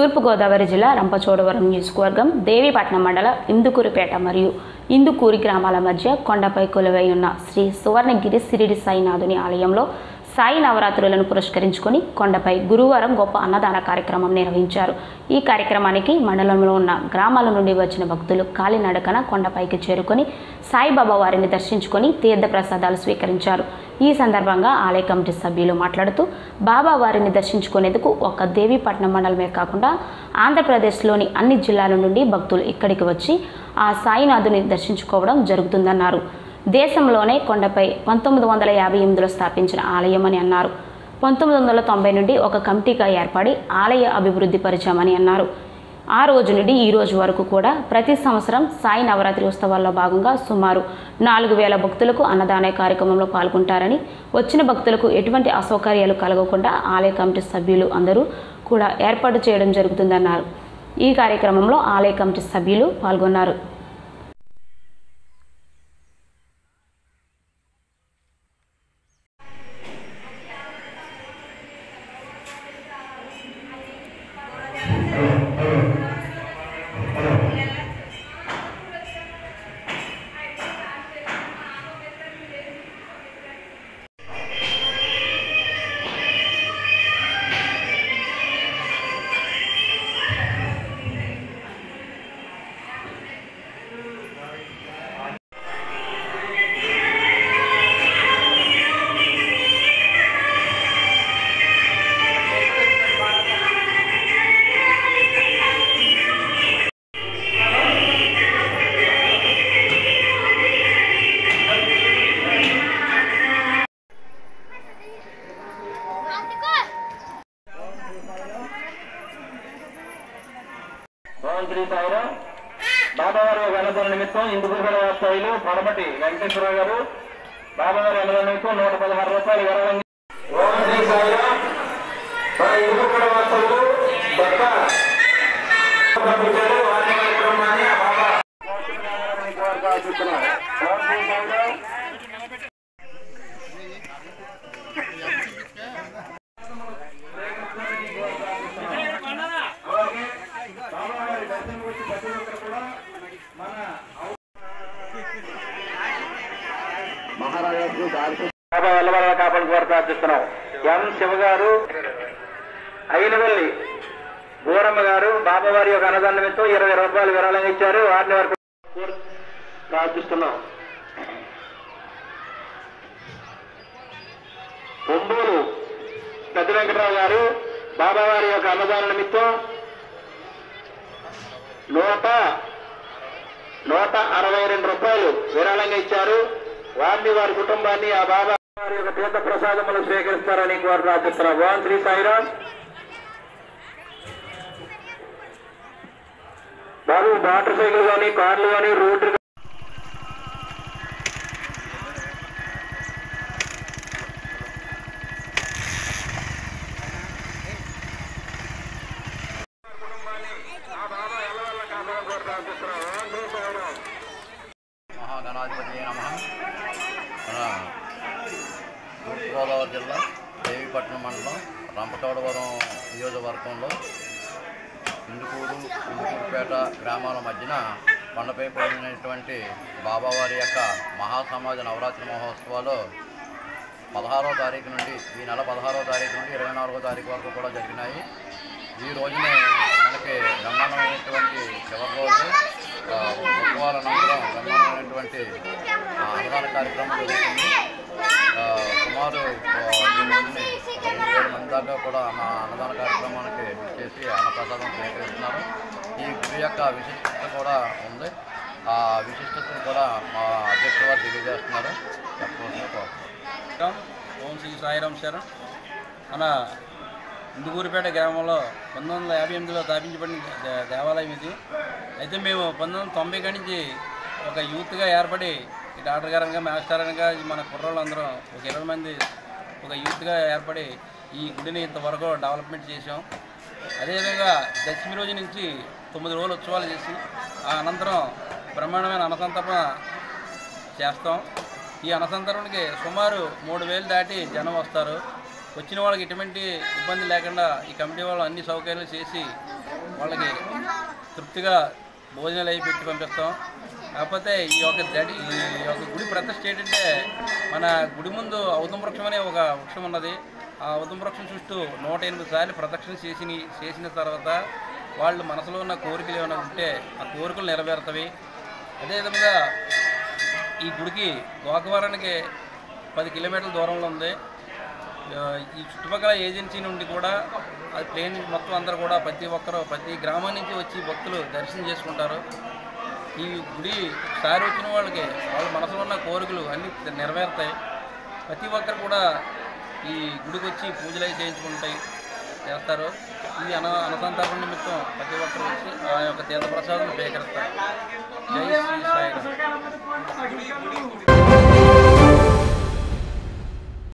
తూర్పుగోదావరి జిల్లా రంపచోడవరం నియోజకవర్గం దేవీపట్నం మండల ఇందుకూరుపేట మరియు ఇందుకూరి గ్రామాల మధ్య కొండపై కొలువై ఉన్న శ్రీ సువర్ణగిరి సిరిడి సాయినాథుని ఆలయంలో సాయి నవరాత్రులను పురస్కరించుకొని కొండపై గురువారం గొప్ప అన్నదాన కార్యక్రమం నిర్వహించారు ఈ కార్యక్రమానికి మండలంలో ఉన్న గ్రామాల నుండి వచ్చిన భక్తులు కాలినడకన కొండపైకి చేరుకొని సాయిబాబా వారిని దర్శించుకొని తీర్థ ప్రసాదాలు స్వీకరించారు ఈ సందర్భంగా ఆలయ కమిటీ సభ్యులు మాట్లాడుతూ బాబా వారిని దర్శించుకునేందుకు ఒక్క దేవీపట్నం మండలమే కాకుండా ఆంధ్రప్రదేశ్లోని అన్ని జిల్లాల నుండి భక్తులు ఇక్కడికి వచ్చి ఆ సాయినాథుని దర్శించుకోవడం జరుగుతుందన్నారు దేశంలోనే కొండపై పంతొమ్మిది వందల యాభై ఎనిమిదిలో స్థాపించిన ఆలయం అని అన్నారు పంతొమ్మిది వందల తొంభై నుండి ఒక కమిటీగా ఏర్పడి ఆలయ అభివృద్ధి పరిచామని అన్నారు ఆ రోజు నుండి ఈ రోజు వరకు కూడా ప్రతి సంవత్సరం సాయి నవరాత్రి ఉత్సవాల్లో భాగంగా సుమారు నాలుగు వేల భక్తులకు అన్నదాన కార్యక్రమంలో పాల్గొంటారని వచ్చిన భక్తులకు ఎటువంటి అసౌకర్యాలు కలగకుండా ఆలయ కమిటీ సభ్యులు అందరూ కూడా ఏర్పాటు చేయడం జరుగుతుందన్నారు ఈ కార్యక్రమంలో ఆలయ కమిటీ సభ్యులు పాల్గొన్నారు ఓం శ్రీ సాయిరాం బాబావారి అన్నదాన నిమిత్తం ఇందుకుల స్థాయిలో పడమటి వెంకటేశ్వరరావు గారు బాబావారి అన్నదాన నిమిత్తం నూట పదహారు రూపాయలు విరాళం ఓం శ్రీ సాయిరాం మన ఇందుకుల వాస్తవులు దత్త పంపించారు వారి కార్యక్రమాన్ని ఆ బాబా ఆశిస్తున్నాం. ఓం శ్రీ సాయిరాం బాబా వల్లవల్ల కాపాడు కోరి ప్రార్థిస్తున్నాం ఎం శివ గారు అయినవల్లి గోరమ్మ గారు బాబావారి యొక్క అన్నదాన నిమిత్తం ఇరవై రూపాయలు విరాళంగా ఇచ్చారు వారిని వరకు కోరి ప్రార్థిస్తున్నాం ఒంబూరు పెద్ద వెంకటరావు గారు బాబావారి యొక్క అన్నదాన నిమిత్తం నూట నూట అరవై రెండు రూపాయలు విరాళంగా ఇచ్చారు వారిని వారి కుటుంబాన్ని ఆ బాబా వారి యొక్క తీర్థ ప్రసాదములు స్వీకరిస్తారని వారు ప్రార్థిస్తున్నారు ఓం శ్రీ సాయిరాం బాబు మోటార్ సైకిల్ కానీ కార్లు కానీ రోడ్డు మహాగణాధిపతి నమ మన తూర్పుగోదావరి జిల్లా దేవీపట్నం మండలం రంపచోడవరం నియోజకవర్గంలో ఇందుకూరు ఇందుకూరుపేట గ్రామాల మధ్యన కొండపై పడినటువంటి బాబావారి యొక్క మహాసమాజ నవరాత్రి మహోత్సవాలు పదహారో తారీఖు నుండి ఈ నెల పదహారో తారీఖు నుండి ఇరవై నాలుగో తారీఖు వరకు కూడా జరిగినాయి ఈ రోజునే మనకి బ్రహ్మాండమైనటువంటి చివరి రోజు ఆ, ఉత్సవాల అనంతరం బ్రహ్మాండమైనటువంటి ఆ, అన్నదాన కార్యక్రమం జరుగుతుంది ఆ, సుమారు ఆ, ఈ రోజుని ఒక మూడు వేల మంది దాకా కూడా మా అన్నదాన కార్యక్రమానికి చేసి అన్నప్రసాదం స్వీకరిస్తున్నారు ఈ గుడి యొక్క విశిష్టత కూడా ఉంది ఆ విశిష్టతను కూడా మా అధ్యక్షుడు వారు తెలియజేస్తున్నారు చెప్పవలసిన కోరుతున్నాను సాయిరాం ఓం శ్రీ సాయిరాం శరణ్ మన ఇందుకూరుపేట గ్రామంలో పంతొమ్మిది వందల యాభై ఎనిమిదిలో స్థాపించబడిన దే- దేవాలయం ఇది అయితే మేము పంతొమ్మిది వందల తొంభై కాడి నుంచి ఒక యూత్గా ఏర్పడి ఈ డాక్టర్ గారనగా మాస్టర్ అనగా ఈ మన కుర్రోళ్ళందరం ఒక ఇరవై మంది ఒక యూత్గా ఏర్పడి ఈ గుడిని ఇంతవరకు డెవలప్మెంట్ చేసాం అదేవిధంగా దశమి రోజు నుంచి తొమ్మిది రోజులు ఉత్సవాలు చేసి ఆ అనంతరం బ్రహ్మాండమైన అన్నసంతర్పణ చేస్తాం ఈ అన్నసంతరణకి సుమారు మూడు వేలు దాటి జనం వస్తారు వచ్చిన వాళ్ళకి ఎటువంటి ఇబ్బంది లేకుండా ఈ కమిటీ వాళ్ళు అన్ని సౌకర్యాలు చేసి వాళ్ళకి తృప్తిగా భోజనాలు అవి పెట్టి పంపిస్తాం కాకపోతే ఈ యొక్క దడి ఈ యొక్క గుడి ప్రతిష్ట ఏంటంటే మన గుడి ముందు ఔతం వృక్షం అనే ఒక వృక్షం ఉన్నది ఆ ఔతం వృక్షం చుట్టూ నూట ఎనిమిది సార్లు ప్రదక్షిణ చేసిన చేసిన తర్వాత వాళ్ళు మనసులో ఉన్న కోరికలు ఏమైనా ఉంటే ఆ కోరికలు నెరవేరుతవి అదేవిధంగా ఈ గుడికి గోకవరానికి పది కిలోమీటర్ల దూరంలో ఉంది ఆ, ఈ చుట్టుపక్కల ఏజెన్సీ నుండి కూడా అది ప్లేన్ మొత్తం అందరూ కూడా ప్రతి ఒక్కరు ప్రతి గ్రామం నుంచి వచ్చి భక్తులు దర్శనం చేసుకుంటారు ఈ గుడి ఒకసారి వచ్చిన వాళ్ళకి వాళ్ళ మనసులో ఉన్న కోరికలు అన్నీ నెరవేరుతాయి ప్రతి ఒక్కరు కూడా ఈ గుడికి వచ్చి పూజలు అవి చేయించుకుంటాయి చేస్తారు ఇది అన అనసంతర్పణ నిమిత్తం ప్రతి ఒక్కరు వచ్చి ఆ యొక్క తీర్థ ప్రసాదం స్వీకరిస్తారు జై శ్రీ సాయిరామ్